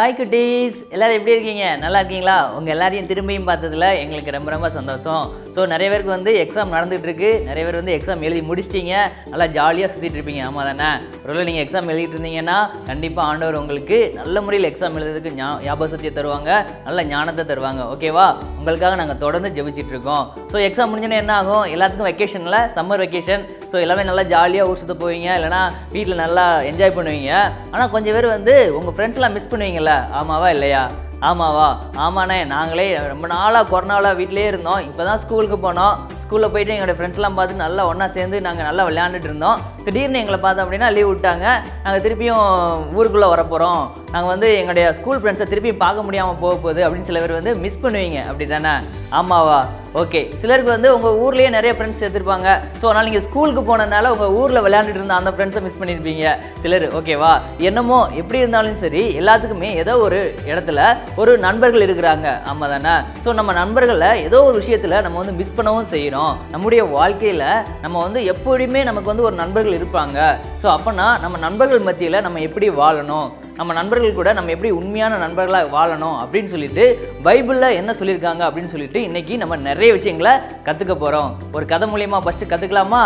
hi குட்டீஸ் எல்லாரும் எப்படி இருக்கீங்க நல்லா இருக்கீங்களா உங்கள் எல்லாரையும் திரும்பியும் பார்த்ததுல எங்களுக்கு ரொம்ப ரொம்ப சந்தோஷம் ஸோ நிறைய பேருக்கு வந்து எக்ஸாம் நடந்துட்டு இருக்கு நிறைய பேர் வந்து எக்ஸாம் எழுதி முடிச்சிட்டீங்க நல்லா ஜாலியாக சுற்றிட்டு இருப்பீங்க ஆமாம் தானே ஒருவேளை நீங்கள் எக்ஸாம் எழுதிட்டு இருந்தீங்கன்னா கண்டிப்பாக ஆண்டவர் உங்களுக்கு நல்ல முறையில் எக்ஸாம் எழுதுறதுக்கு ஞா ஞாபக சக்தியை தருவாங்க நல்ல ஞானத்தை தருவாங்க ஓகேவா உங்களுக்காக நாங்கள் தொடர்ந்து ஜெபிச்சிட்டு இருக்கோம் ஸோ எக்ஸாம் முடிஞ்சோன்னே என்ன ஆகும் எல்லாத்துக்கும் வெக்கேஷனில் சம்மர் வெக்கேஷன் ஸோ எல்லாமே நல்லா ஜாலியாக ஊர் சுத்த போவீங்க இல்லைனா வீட்டில் நல்லா என்ஜாய் பண்ணுவீங்க ஆனால் கொஞ்சம் பேர் வந்து உங்கள் ஃப்ரெண்ட்ஸ்லாம் மிஸ் பண்ணுவீங்கல்ல ஆமாவா இல்லையா ஆமாவா ஆமாண்ணே நாங்களே ரொம்ப நாளாக கொரோனாவில் வீட்டிலே இருந்தோம் இப்போ தான் ஸ்கூலுக்கு போனோம் ஸ்கூலில் போயிட்டு எங்களோட ஃப்ரெண்ட்ஸ்லாம் பார்த்து நல்லா ஒன்றா சேர்ந்து நாங்கள் நல்லா விளையாண்டுட்டு இருந்தோம் திடீர்னு எங்களை பார்த்தோம் அப்படின்னா லீவ் விட்டாங்க நாங்கள் திருப்பியும் ஊருக்குள்ளே வர போகிறோம் நாங்கள் வந்து எங்களுடைய ஸ்கூல் ஃப்ரெண்ட்ஸை திருப்பியும் பார்க்க முடியாமல் போக போகுது அப்படின்னு சில பேர் வந்து மிஸ் பண்ணுவீங்க அப்படி தானே ஆமாவா ஓகே சிலருக்கு வந்து உங்கள் ஊர்லேயே நிறைய ஃப்ரெண்ட்ஸ் சேர்த்துருப்பாங்க ஸோ அதனால் நீங்கள் ஸ்கூலுக்கு போனதுனால உங்கள் ஊரில் விளையாண்டுட்டு இருந்த அந்த ஃப்ரெண்ட்ஸை மிஸ் பண்ணியிருப்பீங்க சிலர் ஓகேவா என்னமோ எப்படி இருந்தாலும் சரி எல்லாத்துக்குமே ஏதோ ஒரு இடத்துல ஒரு நண்பர்கள் இருக்கிறாங்க ஆமாம் தானே ஸோ நம்ம நண்பர்களை ஏதோ ஒரு விஷயத்தில் நம்ம வந்து மிஸ் பண்ணவும் செய்கிறோம் நம்முடைய வாழ்க்கையில் நம்ம வந்து எப்பொழுதுமே நமக்கு வந்து ஒரு நண்பர்கள் இருப்பாங்க ஸோ அப்போனா நம்ம நண்பர்கள் மத்தியில் நம்ம எப்படி வாழணும் நம்ம நண்பர்கள் கூட நம்ம எப்படி உண்மையான நண்பர்களாக வாழணும் அப்படின்னு சொல்லிட்டு பைபிளில் என்ன சொல்லியிருக்காங்க அப்படின்னு சொல்லிட்டு இன்னைக்கு நம்ம நிறைய விஷயங்களை கற்றுக்க போகிறோம் ஒரு கதை மூலியமாக ஃபஸ்ட்டு கற்றுக்கலாமா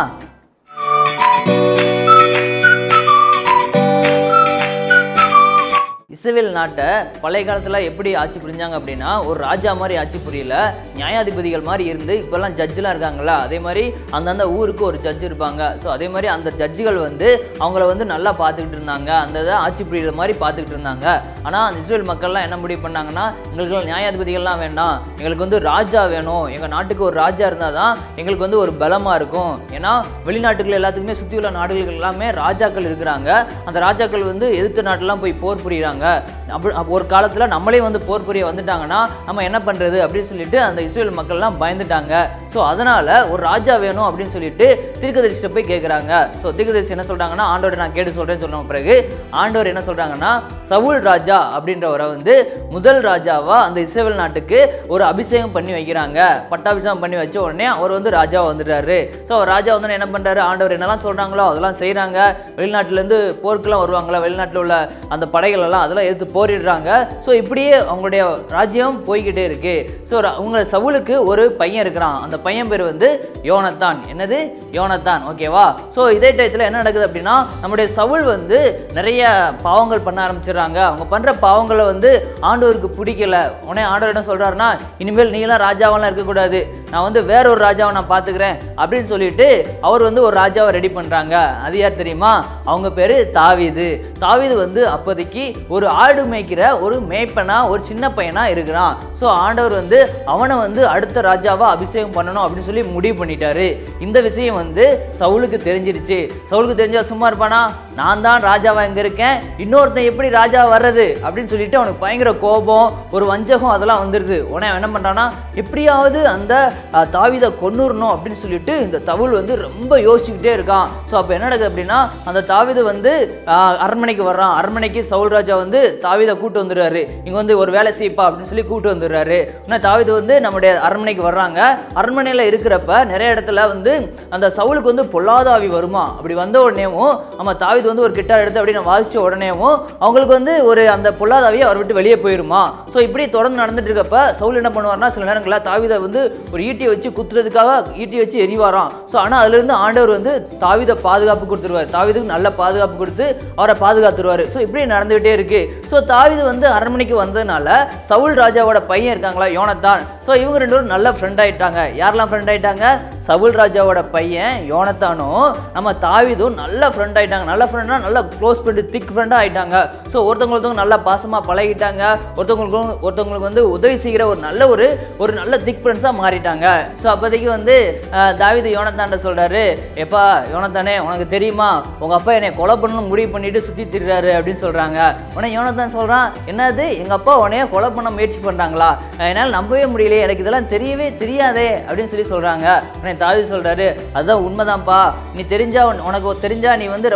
இஸ்ரேல் நாட்டை பழைய காலத்தில் எப்படி ஆட்சி புரிஞ்சாங்க அப்படின்னா ஒரு ராஜா மாதிரி ஆட்சி புரியல நியாயாதிபதிகள் மாதிரி இருந்து இப்போல்லாம் ஜட்ஜெலாம் இருக்காங்களா அதே மாதிரி அந்தந்த ஊருக்கு ஒரு ஜட்ஜ் இருப்பாங்க ஸோ அதே மாதிரி அந்த ஜட்ஜுகள் வந்து அவங்கள வந்து நல்லா பார்த்துக்கிட்டு இருந்தாங்க அந்த இதை ஆட்சி புரியுற மாதிரி பார்த்துக்கிட்டு இருந்தாங்க ஆனால் அந்த இஸ்ரேல் மக்கள்லாம் என்ன முடிவு பண்ணாங்கன்னா எங்களுக்கு நியாயாதிபதிகள்லாம் வேண்டாம் எங்களுக்கு வந்து ராஜா வேணும் எங்கள் நாட்டுக்கு ஒரு ராஜா இருந்தால் தான் எங்களுக்கு வந்து ஒரு பலமாக இருக்கும் ஏன்னா வெளிநாட்டுகள் எல்லாத்துக்குமே சுற்றி உள்ள நாடுகள் எல்லாமே ராஜாக்கள் இருக்கிறாங்க அந்த ராஜாக்கள் வந்து எதிர்த்த நாட்டெல்லாம் போய் போர் புரியுறாங்க அப்படி அப்ப ஒரு காலத்தில் நம்மளே வந்து போர் புரிய வந்துட்டாங்கன்னா நம்ம என்ன பண்ணுறது அப்படின்னு சொல்லிட்டு அந்த இஸ்ரேல் மக்கள்லாம் பயந்துட்டாங்க ஸோ அதனால் ஒரு ராஜா வேணும் அப்படின்னு சொல்லிட்டு தீர்க்கதரிசிட்ட போய் கேட்குறாங்க ஸோ தீர்க்கதரிசி என்ன சொல்கிறாங்கன்னா ஆண்டோரை நான் கேட்டு சொல்கிறேன்னு சொன்ன பிறகு ஆண்டவர் என்ன சொல்கிறாங்கன்னா சவுல் ராஜா அப்படின்றவரை வந்து முதல் ராஜாவா அந்த இஸ்ரேல் நாட்டுக்கு ஒரு அபிஷேகம் பண்ணி வைக்கிறாங்க பட்டாபிஷேகம் பண்ணி வச்ச உடனே அவர் வந்து ராஜாவா வந்துட்டாரு ஸோ ராஜா வந்து என்ன பண்ணுறாரு ஆண்டவர் என்னெல்லாம் சொல்கிறாங்களோ அதெல்லாம் செய்கிறாங்க வெளிநாட்டிலேருந்து போருக்கெல்லாம் வருவாங்களா வெளிநாட்டில் உள்ள அந்த படைகள் எல்லாம் அதெல்லாம் எதிர்த்து போரிடுறாங்க ஸோ இப்படியே அவங்களுடைய ராஜ்யம் போய்கிட்டே இருக்கு ஸோ உங்க சவுலுக்கு ஒரு பையன் இருக்கிறான் அந்த பையன் பேர் வந்து யோனத்தான் என்னது யோனத்தான் ஓகேவா ஸோ இதே டயத்தில் என்ன நடக்குது அப்படின்னா நம்முடைய சவுல் வந்து நிறைய பாவங்கள் பண்ண ஆரம்பிச்சிடுறாங்க அவங்க பண்ணுற பாவங்களை வந்து ஆண்டவருக்கு பிடிக்கல உடனே ஆண்டவர் என்ன சொல்கிறாருன்னா இனிமேல் நீங்களாம் ராஜாவெல்லாம் இருக்கக்கூடாது நான் வந்து வேற ஒரு ராஜாவை நான் பார்த்துக்கிறேன் அப்படின்னு சொல்லிட்டு அவர் வந்து ஒரு ராஜாவை ரெடி பண்ணுறாங்க அது யார் தெரியுமா அவங்க பேர் தாவீது தாவீது வந்து அப்போதைக்கு ஒரு ஆடு மேய்க்கிற ஒரு மேய்ப்பனா ஒரு சின்ன பையனா இருக்கிறான் ஸோ ஆண்டவர் வந்து அவனை வந்து அடுத்த ராஜாவா அபிஷேகம் பண்ணணும் அப்படின்னு சொல்லி முடிவு பண்ணிட்டாரு இந்த விஷயம் வந்து சவுலுக்கு தெரிஞ்சிருச்சு சவுலுக்கு தெரிஞ்சா சும்மா இருப்பானா நான் தான் ராஜாவா இங்க இருக்கேன் இன்னொருத்தன் எப்படி ராஜா வர்றது அப்படின்னு சொல்லிட்டு அவனுக்கு பயங்கர கோபம் ஒரு வஞ்சகம் அதெல்லாம் வந்துடுது உடனே அவன் என்ன பண்றான்னா எப்படியாவது அந்த அஹ், தாவீதை கொன்னுறணும் அப்படின்னு சொல்லிட்டு இந்த தவுள் வந்து ரொம்ப யோசிச்சுக்கிட்டே இருக்கான் ஸோ அப்போ என்ன நடக்குது அப்படின்னா அந்த தாவீது வந்து அஹ், அரண்மனைக்கு வர்றான் அரண்மனைக்கு சவுல் ராஜா வந்து தாவீதை கூட்டு வந்துடுறாரு இங்க வந்து ஒரு வேலை செய்ப்பா அப்படின்னு சொல்லி கூட்டு வந்துடுறாரு உடனே தாவீது வந்து நம்முடைய அரண்மனைக்கு வர்றாங்க அரண்மனையில் இருக்கிறப்ப நிறைய இடத்துல வந்து அந்த சவுலுக்கு வந்து பொல்லாத ஆவி வருமா அப்படி வந்த உடனேவும் நம்ம தாவீது வந்து ஒரு கிட்டார் எடுத்து அப்படி நான் வாசிச்ச உடனேவும் அவங்களுக்கு வந்து ஒரு அந்த பொல்லாத ஆவியை அவர் விட்டு வெளியே போயிருமா ஸோ இப்படி தொடர்ந்து நடந்துட்டு இருக்கப்ப சவுல் என்ன பண்ணுவார்னா சில நேரங்களில் தாவீதை வந்து ஒரு ஈட்டியை வச்சு குத்துறதுக்காக ஈட்டி வச்சு எரிவாராம் ஸோ ஆனால் அதுலேருந்து ஆண்டவர் வந்து தாவீதை பாதுகாப்பு கொடுத்துருவார் தாவீதுக்கு நல்ல பாதுகாப்பு கொடுத்து அவரை பாதுகாத்துருவார் ஸோ இப்படி நடந்துகிட்டே இருக்கு ஸோ தாவீது வந்து அரண்மனைக்கு வந்ததுனால சவுல் ராஜாவோட பையன் இருக்காங்களா யோனத்தான் ஸோ இவங்க ரெண்டு பேரும் நல்ல ஃப்ரெண்ட் ஆயிட்டாங்க யாரெல்லாம் ஃப்ரெண்ட் ஆயிட்டாங்க சவுல் ராஜாவோட பையன் யோனத்தானும் நம்ம தாவீதும் நல்ல ஃப்ரெண்ட் ஆயிட்டாங்க நல்ல ஃப்ரெண்ட்னா நல்ல க்ளோஸ் ஃப்ரெண்டு திக் ஃப்ரெண்டாக ஆயிட்டாங்க ஸோ ஒருத்தவங்க ஒருத்தவங்க நல்லா பாசமாக பழகிட்டாங்க ஒருத்தவங்களுக்கு ஒருத்தவங்களுக்கு வந்து உதவி செய்கிற ஒரு நல்ல ஒரு ஒரு நல்ல திக் ஃப்ரெண்ட்ஸாக மாறிட்டாங்க ஸோ அப்போதைக்கு வந்து அஹ், தாவீது யோனத்தான்ட்ட சொல்கிறாரு எப்பா யோனத்தானே உனக்கு தெரியுமா உங்கள் அப்பா என்னை கொலை பண்ணணும் முடிவு பண்ணிட்டு சுற்றி திரிறாரு அப்படின்னு சொல்கிறாங்க உடனே யோனத்தான் சொல்கிறான் என்னது எங்கள் அப்பா உன்னைய கொலை பண்ண முயற்சி பண்ணுறாங்களா என்னால் நம்பவே முடியலையே எனக்கு இதெல்லாம் தெரியவே தெரியாதே அப்படின்னு சொல்லி சொல்கிறாங்க உடனே தாவீது சொல்கிறாரு அதுதான் உண்மைதான்ப்பா நீ தெரிஞ்சா உன்- உனக்கு தெரிஞ்சா நீ வந்து ரொம்ப வருத்தப்பட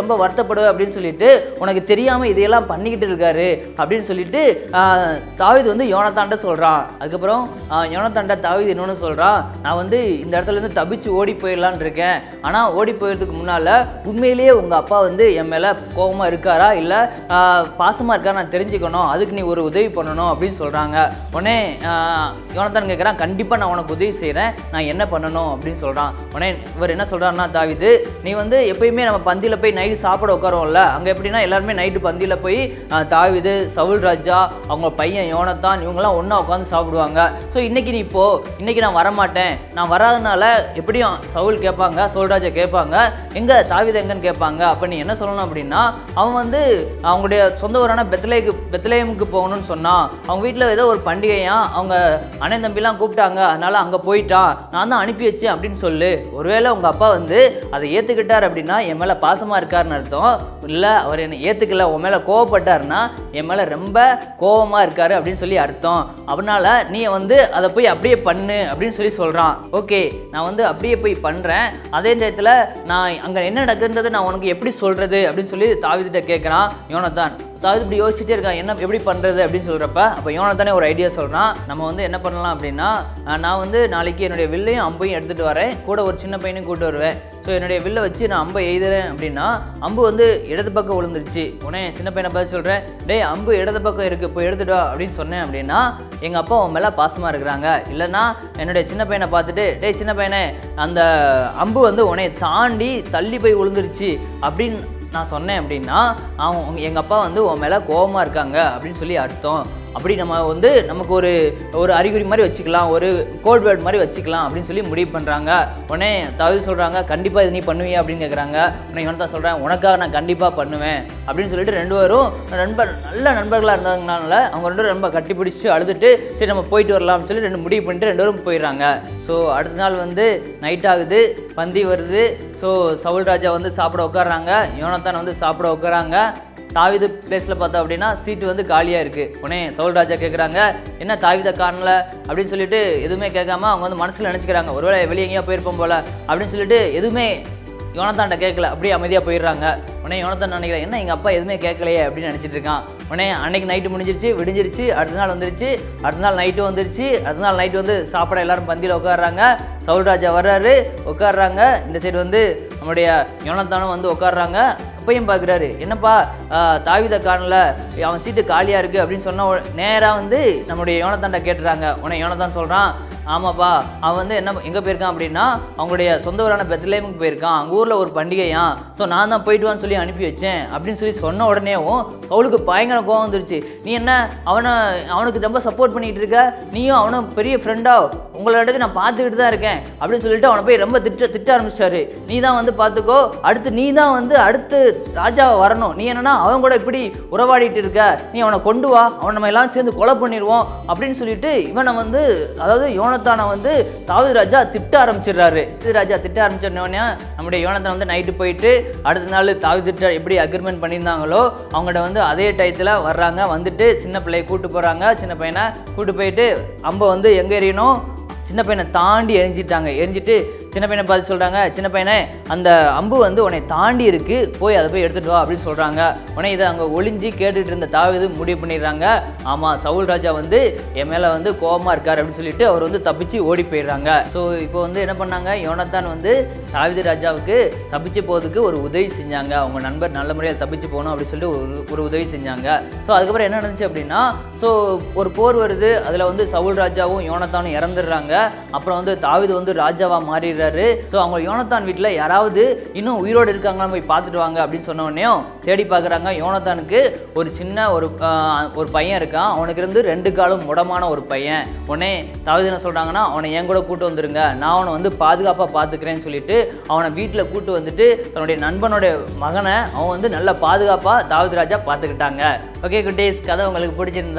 சங்கடப்படுவ அப்படின்னு சொல்லிட்டு உனக்கு தெரியாமல் இதையெல்லாம் பண்ணிக்கிட்டு இருக்காரு அப்படின்னு சொல்லிட்டு ஆஹ், தாவீது வந்து யோனத்தான்ட்ட சொல்கிறான் அதுக்கப்புறம் ஆஹ், யோனத்தான்ட்ட தாவீது இன்னொன்று சொல்கிறான் நான் வந்து இந்த இடத்துல இருந்து தப்பிச்சு ஓடி போயிடலான்னு இருக்கேன் ஆனால் ஓடி போயிடுறதுக்கு முன்னால் உண்மையிலேயே உங்கள் அப்பா வந்து என் மேலே கோபமாக இருக்காரா இல்லை பாசமாக இருக்காரா நான் தெரிஞ்சுக்கணும் அதுக்கு நீ ஒரு உதவி பண்ணணும் அப்படின்னு சொல்கிறாங்க உடனே ஆஹ், யோனத்தான் கேட்குறான் கண்டிப்பாக நான் உனக்கு உதவி செய்கிறேன் நான் என்ன பண்ணணும் அப்படின்னு சொல்கிறான் உடனே இவர் என்ன சொல்கிறாருன்னா தாவிது நீ வந்து எப்பயுமே நம்ம பந்தியில் போய் நைட்டு சாப்பிட உட்காரோம்ல அங்கே எப்படின்னா எல்லாருமே நைட்டு பந்தியில் போய் ஆஹ், தாவீது சவுல் ராஜா அவங்க பையன் யோனத்தான் இவங்கெல்லாம் ஒன்றா உட்காந்து சாப்பிடுவாங்க ஸோ இன்னைக்கு நீ இப்போ இன்னைக்கு நான் வரமாட்டேன் நான் வராதனால எப்படியும் சவுல் கேட்பாங்க சவுல் ராஜா கேட்பாங்க எங்க தாவீது எங்கன்னு கேட்பாங்க அப்போ நீ என்ன சொல்லணும் அப்படின்னா அவன் வந்து அவங்களுடைய சொந்த ஊரான பெத்லேக்கு பெத்லேயமுக்கு போகணும்னு சொன்னான் அவங்க வீட்டில் ஏதோ ஒரு பண்டிகையா அவங்க அண்ணன் தம்பிலாம் கூப்பிட்டாங்க அதனால அங்கே போயிட்டான் நான் தான் அனுப்பி வச்சேன் அப்படின்னு சொல்லு ஒருவேளை உங்கள் அப்பா வந்து அதை ஏற்றுக்கிட்டார் அப்படின்னா என் மேலே பாசமாக இருக்காருன்னு அர்த்தம் இல்லை அவர் என்னை ஏற்றுக்கல உன் மேலே கோவப்பட்டாருன்னா என் மேலே ரொம்ப கோவமாக இருக்காரு அப்படின்னு சொல்லி அர்த்தம் அதனால நீ வந்து அதை போய் அப்படியே பண்ணு அப்படின்னு சொல்லி சொல்கிறான் ஓகே நான் வந்து அப்படியே போய் பண்ணுறேன் அதே நேரத்தில் நான் அங்கே என்ன நடக்குன்றது நான் உனக்கு எப்படி சொல்கிறது அப்படின்னு சொல்லி தாவிதிட்ட கேட்குறான் யோனத்தான் தாவிது இப்படி யோசிச்சுட்டே இருக்கான் என்ன எப்படி பண்ணுறது அப்படின்னு சொல்கிறப்ப அப்போ யோனத்தானே ஒரு ஐடியா சொல்கிறான் நம்ம வந்து என்ன பண்ணலாம் அப்படின்னா அஹ், நான் வந்து நாளைக்கு என்னுடைய வில்லையும் அம்பையும் எடுத்துகிட்டு வரேன் கூட ஒரு சின்ன பையனையும் கூட்டு வருவேன் ஸோ என்னுடைய வில்லை வச்சு நான் அம்பை எய்துறேன் அப்படின்னா அம்பு வந்து இடது பக்கம் விழுந்துருச்சு உடனே என் சின்ன பையனை பார்த்து சொல்கிறேன் டேய் அம்பு இடது பக்கம் இருக்குது போய் எடுத்துட்டு வா அப்படின்னு சொன்னேன் அப்படின்னா எங்கள் அப்பா உன் மேலே பாசமாக இருக்கிறாங்க இல்லைன்னா என்னுடைய சின்ன பையனை பார்த்துட்டு டேய் சின்ன பையனே அந்த அம்பு வந்து உன்னை தாண்டி தள்ளி போய் விழுந்துருச்சு அப்படின்னு நான் சொன்னேன் அப்படின்னா அவன் எங்கள் அப்பா வந்து உன் மேலே கோவமாக இருக்காங்க அப்படின்னு சொல்லி அர்த்தம் அப்படி நம்ம வந்து நமக்கு ஒரு ஒரு அறிகுறி மாதிரி வச்சுக்கலாம் ஒரு கோட் வேர்ட் மாதிரி வச்சுக்கலாம் அப்படின்னு சொல்லி முடிவு பண்ணுறாங்க உடனே தகுதி சொல்கிறாங்க கண்டிப்பாக இது நீ பண்ணுவியா அப்படின்னு கேட்குறாங்க உடனே இவன் தான் சொல்கிறேன் உனக்காக நான் கண்டிப்பாக பண்ணுவேன் அப்படின்னு சொல்லிட்டு ரெண்டு பேரும் நண்பர் நல்ல நண்பர்களாக இருந்ததுனால அவங்க ரெண்டு பேரும் ரொம்ப கட்டி பிடிச்சி அழுதுட்டு சரி நம்ம போயிட்டு வரலாம்னு சொல்லி ரெண்டு முடிவு பண்ணிட்டு ரெண்டு பேரும் போயிடுறாங்க ஸோ அடுத்த நாள் வந்து நைட் ஆகுது பந்தி வருது ஸோ சவுல் ராஜா வந்து சாப்பிட உட்காடுறாங்க யோனத்தான் வந்து சாப்பிட உட்காராங்க தாவிது பிளேஸில் பார்த்தோம் அப்படின்னா சீட்டு வந்து காலியாக இருக்குது உடனே சவுல் ராஜா கேட்குறாங்க என்ன தாவிதை காணல அப்படின்னு சொல்லிட்டு எதுவுமே கேட்காம அவங்க வந்து மனசில் நினச்சிக்கிறாங்க ஒருவேளை வெளியே எங்கேயா போயிருப்போம் போல அப்படின்னு சொல்லிட்டு எதுவுமே யோனத்தான்ட்ட கேட்கல அப்படியே அமைதியாக போயிடுறாங்க உடனே யோனத்தான் நினைக்கிறேன் என்ன எங்கள் அப்பா எதுவுமே கேட்கலையே அப்படின்னு நினச்சிட்டு இருக்கான் உடனே அன்னைக்கு நைட்டு முடிஞ்சிருச்சு விடிஞ்சிருச்சு அடுத்த நாள் வந்துருச்சு அடுத்த நாள் நைட்டு வந்துருச்சு அடுத்த நாள் நைட்டு வந்து சாப்பிட எல்லாரும் பந்தியில் உட்காடுறாங்க சவுல் ராஜா வர்றாரு உட்காடுறாங்க இந்த சைடு வந்து நம்முடைய யோனத்தானும் வந்து உட்காடுறாங்க அப்பையும் பார்க்குறாரு என்னப்பா ஆஹ், தாவீதை காணல அவன் சீட்டு காலியாக இருக்குது அப்படின்னு சொன்ன நேராக வந்து நம்முடைய யோனத்தான்ட்ட கேட்டுறாங்க உடனே யோனத்தான் சொல்கிறான் ஆமாப்பா அவன் வந்து என்ன எங்கே போயிருக்கான் அப்படின்னா அவங்களுடைய சொந்த ஊரான பெத்லேமுக்கு போயிருக்கான் அங்கே ஊரில் ஒரு பண்டிகையா ஸோ நான் தான் போயிட்டு வான்னு சொல்லி அனுப்பி வச்சேன் அப்படின்னு சொல்லி சொன்ன உடனேவும் அவளுக்கு பயங்கர கோவம் வந்துருச்சு நீ என்ன அவனை அவனுக்கு ரொம்ப சப்போர்ட் பண்ணிட்டு இருக்க நீயும் அவனும் பெரிய ஃப்ரெண்டா உங்களோடக்கு நான் பார்த்துக்கிட்டு தான் இருக்கேன் அப்படின்னு சொல்லிட்டு அவனை போய் ரொம்ப திட்ட திட்ட ஆரம்பிச்சிட்டாரு நீ தான் வந்து பார்த்துக்கோ அடுத்து நீ தான் வந்து அடுத்து ராஜாவை வரணும் நீ என்னன்னா அவன் கூட இப்படி உறவாடிட்டு இருக்க நீ அவனை கொண்டு வா அவனை நம்ம எல்லாம் சேர்ந்து கொலை பண்ணிடுவோம் அப்படின்னு சொல்லிட்டு இவனை வந்து அதாவது யோனத்தானை வந்து தாவூது ராஜா திட்ட ஆரம்பிச்சிடுறாரு தாவீது ராஜா திட்ட ஆரம்பிச்சிடனே நம்முடைய யோனத்தான் வந்து நைட்டு போயிட்டு அடுத்த நாள் தாவீதுட்ட எப்படி அக்ரிமெண்ட் பண்ணியிருந்தாங்களோ அவங்கள்ட்ட வந்து அதே டயத்தில் வர்றாங்க வந்துட்டு சின்ன பிள்ளையை கூட்டு போகிறாங்க சின்ன பையனை கூட்டு போயிட்டு அம்பை வந்து எங்கே எறியணும் சின்ன பையனை தாண்டி எரிஞ்சிட்டாங்க எரிஞ்சிட்டு சின்ன பையனை பார்த்து சொல்கிறாங்க சின்ன பையனே அந்த அம்பு வந்து உன்னை தாண்டி இருக்கு போய் அதை போய் எடுத்துட்டு வா அப்படின்னு சொல்கிறாங்க உடனே இதை அங்கே ஒளிஞ்சு கேட்டுட்டு இருந்த தாவீது முடிவு பண்ணிடுறாங்க ஆமாம் சவுல் ராஜா வந்து என் மேலே வந்து கோவமாக இருக்கார் அப்படின்னு சொல்லிட்டு அவர் வந்து தப்பிச்சு ஓடி போயிடுறாங்க ஸோ இப்போ வந்து என்ன பண்ணாங்க யோனத்தான் வந்து தாவீது ராஜாவுக்கு தப்பிச்சு போகிறதுக்கு ஒரு உதவி செஞ்சாங்க அவங்க நண்பர் நல்ல முறையில் தப்பிச்சு போகணும் அப்படின்னு சொல்லிட்டு ஒரு ஒரு உதவி செஞ்சாங்க ஸோ அதுக்கப்புறம் என்ன நடந்துச்சு அப்படின்னா ஸோ ஒரு போர் வருது அதில் வந்து சவுல் ராஜாவும் யோனத்தானும் இறந்துடுறாங்க அப்புறம் வந்து தாவீது வந்து ராஜாவாக மாறிடுறாரு ஸோ அவங்க யோனத்தான் வீட்டில் யாராவது இன்னும் உயிரோடு இருக்காங்களா போய் பார்த்துட்டு வாங்க அப்படின்னு சொன்ன உடனே தேடி பார்க்குறாங்க யோனத்தானுக்கு ஒரு சின்ன ஒரு ஆஹ், ஒரு பையன் இருக்கான் அவனுக்கு இருந்து ரெண்டு காலும் முடமான ஒரு பையன் உடனே தாவீது என்ன சொல்கிறாங்கன்னா அவனை என் கூட கூட்டு வந்துருங்க நான் அவனை வந்து பாதுகாப்பாக பார்த்துக்கிறேன்னு சொல்லிட்டு அவனை வீட்டில் கூட்டு வந்துட்டு தன்னுடைய நண்பனுடைய மகனை அவன் வந்து நல்ல பாதுகாப்பாக தாவூது ராஜா பார்த்துக்கிட்டாங்க ஓகே குட்டீஸ் கதை உங்களுக்கு பிடிச்சிருந்தா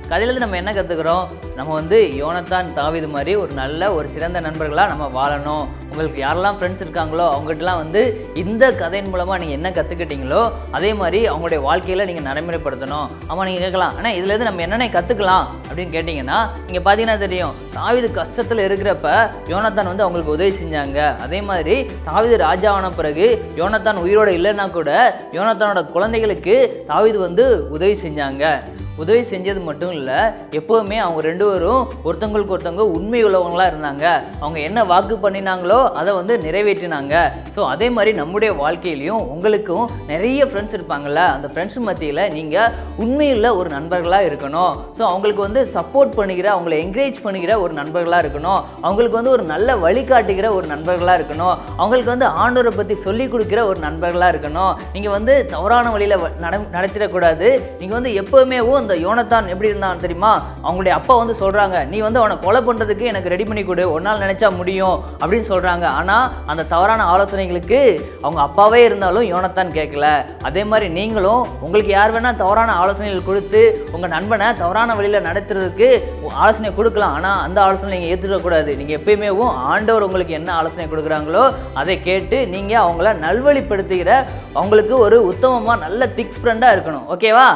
கதையிலேருந்து நம்ம என்ன கற்றுக்குறோம் நம்ம வந்து யோனத்தான் தாவிது மாதிரி ஒரு நல்ல ஒரு சிறந்த நண்பர்களாக நம்ம வாழணும் உங்களுக்கு யாரெல்லாம் ஃப்ரெண்ட்ஸ் இருக்காங்களோ அவங்ககிட்டலாம் வந்து இந்த கதையின் மூலமாக நீங்கள் என்ன கற்றுக்கிட்டீங்களோ அதே மாதிரி அவங்களுடைய வாழ்க்கையில் நீங்கள் நடைமுறைப்படுத்தணும் ஆமாம் நீங்கள் கேட்கலாம் ஆனால் இதுலேருந்து நம்ம என்னென்ன கற்றுக்கலாம் அப்படின்னு கேட்டிங்கன்னா நீங்கள் பார்த்தீங்கன்னா தெரியும் தாவிது கஷ்டத்தில் இருக்கிறப்ப யோனத்தான் வந்து அவங்களுக்கு உதவி செஞ்சாங்க அதே மாதிரி தாவிது ராஜாவான பிறகு யோனத்தான் உயிரோட இல்லைன்னா கூட யோனத்தானோட குழந்தைகளுக்கு தாவிது வந்து உதவி செஞ்சாங்க உதவி செஞ்சது மட்டும் இல்லை எப்போவுமே அவங்க ரெண்டு பேரும் ஒருத்தங்களுக்கு ஒருத்தவங்க உண்மை உள்ளவங்களாக இருந்தாங்க அவங்க என்ன வாக்கு பண்ணினாங்களோ அதை வந்து நிறைவேற்றினாங்க ஸோ அதே மாதிரி நம்முடைய வாழ்க்கையிலையும் உங்களுக்கும் நிறைய ஃப்ரெண்ட்ஸ் இருப்பாங்கள்ல அந்த ஃப்ரெண்ட்ஸ் மத்தியில் நீங்கள் உண்மையுள்ள ஒரு நண்பர்களாக இருக்கணும் ஸோ அவங்களுக்கு வந்து சப்போர்ட் பண்ணுகிற அவங்கள என்கரேஜ் பண்ணுகிற ஒரு நண்பர்களாக இருக்கணும் அவங்களுக்கு வந்து ஒரு நல்ல வழிகாட்டுகிற ஒரு நண்பர்களாக இருக்கணும் அவங்களுக்கு வந்து ஆண்டோரை பற்றி சொல்லி கொடுக்குற ஒரு நண்பர்களாக இருக்கணும் நீங்கள் வந்து தவறான வழியில் நட நடத்திடக்கூடாது நீங்கள் வந்து எப்போவுமே அந்த யோனத்தான் எப்படி இருந்தான் தெரியுமா அவங்களுடைய அப்பா வந்து சொல்கிறாங்க நீ வந்து அவனை கொலை பண்ணுறதுக்கு எனக்கு ரெடி பண்ணி கொடு ஒரு நாள் நினச்சா முடியும் அப்படின்னு சொல்கிறாங்க ஆனால் அந்த தவறான ஆலோசனைகளுக்கு அவங்க அப்பாவே இருந்தாலும் யோனத்தான் கேட்கல அதே மாதிரி நீங்களும் உங்களுக்கு யார் வேணால் தவறான ஆலோசனைகள் கொடுத்து உங்கள் நண்பனை தவறான வழியில் நடத்துறதுக்கு ஆலோசனை கொடுக்கலாம் ஆனால் அந்த ஆலோசனை நீங்கள் ஏற்றுக்கக்கூடாது நீங்கள் எப்பயுமே ஆண்டவர் உங்களுக்கு என்ன ஆலோசனை கொடுக்குறாங்களோ அதை கேட்டு நீங்கள் அவங்கள நல்வழிப்படுத்துகிற அவங்களுக்கு ஒரு உத்தமமாக நல்ல திக்ஸ் ஃப்ரெண்டாக இருக்கணும் ஓகேவா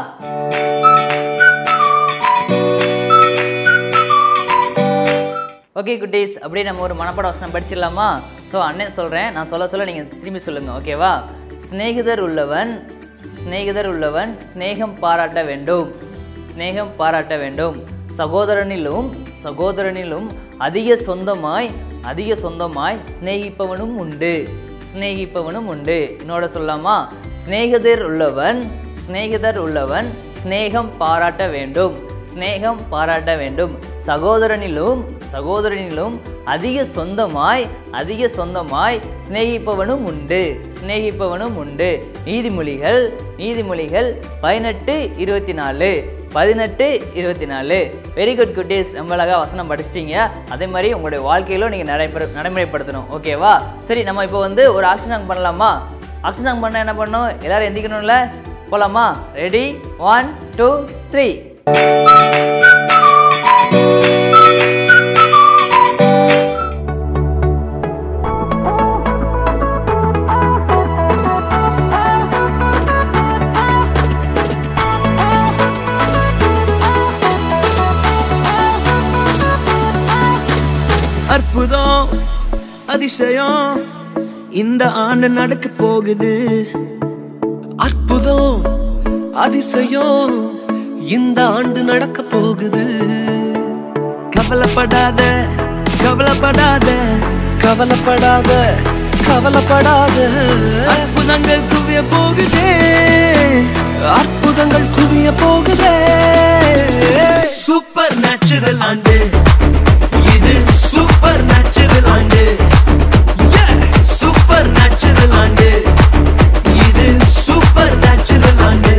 ஓகே குட்டீஸ் அப்படியே நம்ம ஒரு மனப்பாட வசனம் படிச்சிடலாமா ஸோ அண்ணன் சொல்கிறேன் நான் சொல்ல சொல்ல நீங்கள் திரும்பி சொல்லுங்கள் ஓகேவா சிநேகிதர் உள்ளவன் சிநேகிதர் உள்ளவன் சிநேகம் பாராட்ட வேண்டும் சிநேகம் பாராட்ட வேண்டும் சகோதரனிலும் சகோதரனிலும் அதிக சொந்தமாய் அதிக சொந்தமாய் சிநேகிப்பவனும் உண்டு சிநேகிப்பவனும் உண்டு என்னோட சொல்லாமா சிநேகிதர் உள்ளவன் சிநேகிதர் உள்ளவன் சிநேகம் பாராட்ட வேண்டும் சிநேகம் பாராட்ட வேண்டும் சகோதரனிலும் சகோதரனிலும் அதிக சொந்தமாய் அதிக சொந்தமாய் சிநேகிப்பவனும் உண்டு சிநேகிப்பவனும் உண்டு நீதிமொழிகள் நீதிமொழிகள் பதினெட்டு இருபத்தி நாலு பதினெட்டு இருபத்தி நாலு வெரி குட் குட்டீஸ் ரொம்ப அழகாக வசனம் படிச்சிட்டீங்க அதே மாதிரி உங்களுடைய வாழ்க்கையிலும் நீங்கள் நடைமுறை நடைமுறைப்படுத்தணும் ஓகேவா சரி நம்ம இப்போ வந்து ஒரு ஆக்ஷன் சாங் பண்ணலாமா ஆக்ஷன் சாங் பண்ண என்ன பண்ணணும் எல்லாரும் எந்திக்கணும்ல போலாமா ரெடி ஒன் டூ த்ரீ அற்புதம் அதிசயம் இந்த ஆண்டு நடக்க போகுது அற்புதம் அதிசயம் இந்த ஆண்டு நடக்க போகுது கவலைப்படாத கவலைப்படாத கவலைப்படாத கவலைப்படாத அற்புதங்கள் குவிய போகுதே அற்புதங்கள் குவிய போகுதே சூப்பர் நேச்சுரல் ஆண்டு இது சூப்பர் நேச்சுரல் ஆண்டு சூப்பர் நேச்சுரல் ஆண்டு இது சூப்பர் நேச்சுரல் ஆண்டு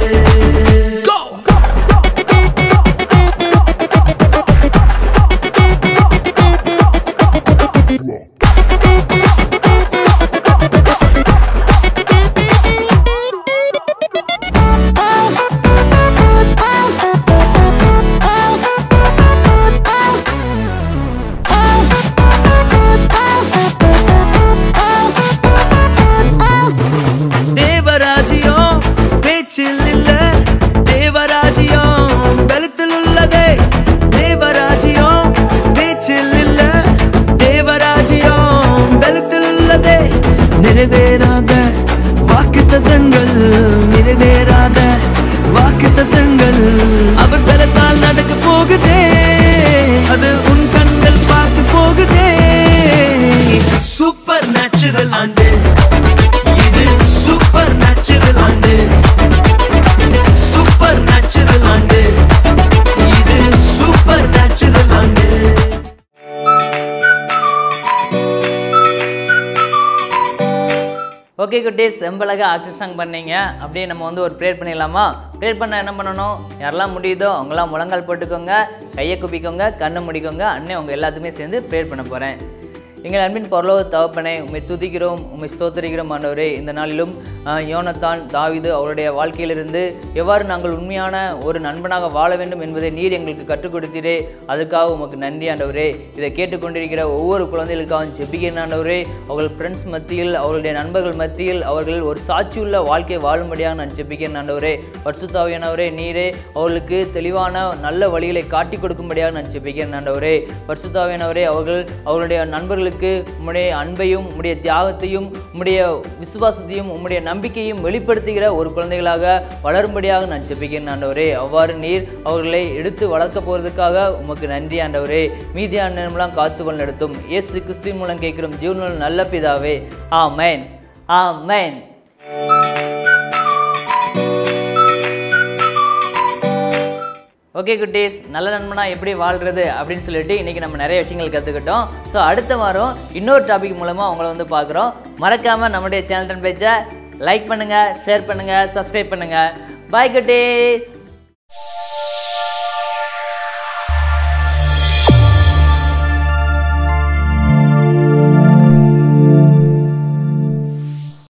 தேவராஜ்யம் பேச்சில் இல்ல தேவராஜ்யம் பலத்தில் உள்ளதே தேவராஜ்யம் பேச்சில் இல்ல தேவராஜ்யம் பலத்தில் உள்ளதே நிறைவேறாத வாக்குத்தத்தங்கள் நிறைவேறாத வாக்குத்தத்தங்கள் அவர் பலத்தால் நடக்க போகுதே அது உன் கண்கள் பார்த்து போகுதே சூப்பர் நேச்சுரல் ஆண்டு இது சூப்பர் நேச்சுரல் ஆண்டு சூப்பர் நேச்சுரல் ஆண்டு இது சூப்பர் நேச்சுரல் ஆண்டு ஓகே குட்டீஸ் செம்பழக ஆக்டிவ் சாங் பண்ணீங்க அப்படியே நம்ம வந்து ஒரு ப்ரேயர் பண்ணிடலாமா ப்ரேயர் பண்ண என்ன பண்ணணும் யாரெல்லாம் முடியுதோ அவங்களாம் முழங்கால் போட்டுக்கோங்க கையை குப்பிக்கோங்க கண்ணை முடிக்கோங்க அண்ணன் உங்கள் எல்லாத்துக்குமே சேர்ந்து ப்ரேயர் பண்ண போகிறேன் எங்கள் அன்பின் பரலோக தகப்பனே உம்மை துதிக்கிறோம் உம்மை ஸ்தோத்தரிக்கிறோம் ஆண்டவரே இந்த நாளிலும் ஆஹ், யோனத்தான் தாவீது அவருடைய வாழ்க்கையிலிருந்து எவ்வாறு நாங்கள் உண்மையான ஒரு நண்பனாக வாழ வேண்டும் என்பதை நீர் எங்களுக்கு கற்றுக் கொடுத்தீரே அதுக்காக உமக்கு நன்றி ஆண்டவரே இதை கேட்டுக்கொண்டிருக்கிற ஒவ்வொரு குழந்தைகளுக்காகவும் ஜெபிக்கிறேன் ஆண்டவரே அவர்கள் ஃப்ரெண்ட்ஸ் மத்தியில் அவர்களுடைய நண்பர்கள் மத்தியில் அவர்கள் ஒரு சாட்சியுள்ள வாழ்க்கை வாழும்படியாக நான் ஜெபிக்கிறேன் ஆண்டவரே பரிசுத்தாவியானவரே நீரே அவர்களுக்கு தெளிவான நல்ல வழிகளை காட்டி கொடுக்கும்படியாக நான் ஜெபிக்கிறேன் ஆண்டவரே பரிசுத்தாவியானவரே அவர்கள் அவர்களுடைய நண்பர்களுக்கு உம்முடைய அன்பையும் உம்முடைய தியாகத்தையும் உம்முடைய விசுவாசத்தையும் உம்முடைய நம்பிக்கையும் வெளிப்படுத்துகிற ஒரு குழந்தைகளாக வளரும்படியாக நான் ஜெபிக்கிறேன் ஆண்டவரே அவ்வாறு நீர் அவர்களை எடுத்து வளர்க்க போகிறதுக்காக உமக்கு நன்றி ஆண்டவரே மீதியான மூலம் காத்து நடத்தும் இயேசு கிறிஸ்து மூலம் கேட்கிறோம் ஜீவனுள்ள நல்ல பிதாவே ஆமென் ஆமென் ஓகே குட்டீஸ் நல்ல நண்பனா எப்படி வாழ்கிறது அப்படின்னு சொல்லிட்டு இன்றைக்கி நம்ம நிறைய விஷயங்கள் கற்றுக்கிட்டோம் ஸோ அடுத்த வாரம் இன்னொரு டாபிக் மூலமாக உங்களை வந்து பார்க்குறோம் மறக்காமல் நம்முடைய சேனல் பேஜை லைக் பண்ணுங்கள் ஷேர் பண்ணுங்கள் சப்ஸ்கிரைப் பண்ணுங்கள் பாய் குட்டீஸ்